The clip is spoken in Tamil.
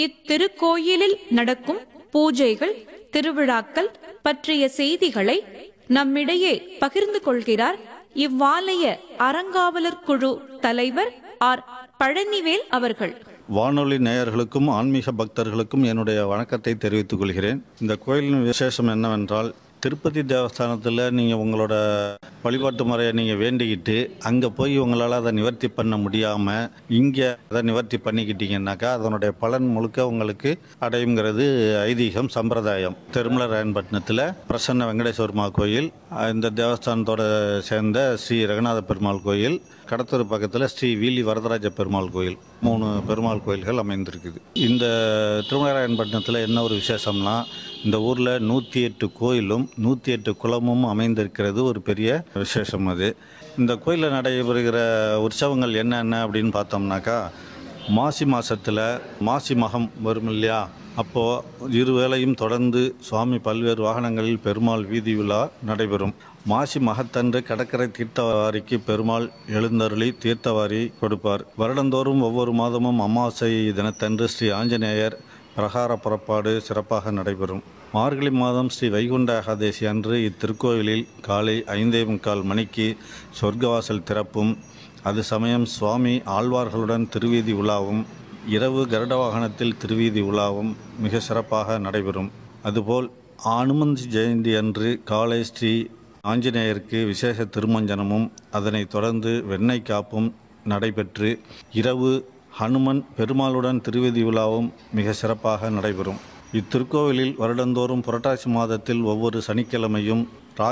இத்திருக்கோயிலில் நடக்கும் பூஜைகள் திருவிழாக்கள் பற்றிய செய்திகளை நம்மிடையே பகிர்ந்து கொள்கிறார் இவ்வாலய அறங்காவலர் குழு தலைவர் ஆர் பழனிவேல் அவர்கள் வானொலி நேயர்களுக்கும் ஆன்மீக பக்தர்களுக்கும் என்னுடைய வணக்கத்தை தெரிவித்துக் கொள்கிறேன் இந்த கோயிலின் விசேஷம் என்னவென்றால் திருப்பதி தேவஸ்தானத்தில் நீங்கள் உங்களோட வழிபாட்டு முறையை நீங்கள் வேண்டிக்கிட்டு அங்கே போய் உங்களால் அதை நிவர்த்தி பண்ண முடியாமல் இங்கே அதை நிவர்த்தி பண்ணிக்கிட்டீங்கன்னாக்கா அதனுடைய பலன் முழுக்க உங்களுக்கு அடையுங்கிறது ஐதீகம் சம்பிரதாயம் திருமலராயன்பட்டினத்தில் பிரசன்ன வெங்கடேஸ்வரமா கோயில் இந்த தேவஸ்தானத்தோட சேர்ந்த ஸ்ரீ ரங்கநாத பெருமாள் கோயில் கடத்தூர் பக்கத்தில் ஸ்ரீ வீலி வரதராஜ பெருமாள் கோயில் மூணு பெருமாள் கோயில்கள் அமைந்திருக்குது இந்த திருமலைராயன்பட்டினத்தில் என்ன ஒரு விசேஷம்னா இந்த ஊரில் நூற்றி எட்டு கோயிலும் நூற்றி எட்டு குளமும் அமைந்திருக்கிறது ஒரு பெரிய விசேஷம் அது இந்த கோயிலில் நடைபெறுகிற உற்சவங்கள் என்னென்ன அப்படின்னு பார்த்தோம்னாக்கா மாசி மாதத்தில் மாசி மகம் வரும் இல்லையா அப்போது இருவேளையும் தொடர்ந்து சுவாமி பல்வேறு வாகனங்களில் பெருமாள் வீதி விழா நடைபெறும் மாசி மகத்தன்று கடற்கரை தீர்த்தவாரிக்கு பெருமாள் எழுந்தருளி தீர்த்தவாரி கொடுப்பார் வருடந்தோறும் ஒவ்வொரு மாதமும் அமாவாசை தினத்தன்று ஸ்ரீ ஆஞ்சநேயர் பிரகார புறப்பாடு சிறப்பாக நடைபெறும் மார்கழி மாதம் ஸ்ரீ வைகுண்ட ஏகாதேசி அன்று இத்திருக்கோயிலில் காலை ஐந்தே முக்கால் மணிக்கு சொர்க்கவாசல் திறப்பும் அது சமயம் சுவாமி ஆழ்வார்களுடன் திருவீதி உலாவும் இரவு கருட வாகனத்தில் திருவீதி உலாவும் மிக சிறப்பாக நடைபெறும் அதுபோல் அனுமந்தி ஜெயந்தி அன்று காலை ஸ்ரீ ஆஞ்சநேயருக்கு விசேஷ திருமஞ்சனமும் அதனைத் தொடர்ந்து வெண்ணெய் காப்பும் நடைபெற்று இரவு ஹனுமன் பெருமாளுடன் திருவீதி விழாவும் மிக சிறப்பாக நடைபெறும் இத்திருக்கோவிலில் வருடந்தோறும் புரட்டாசி மாதத்தில் ஒவ்வொரு சனிக்கிழமையும்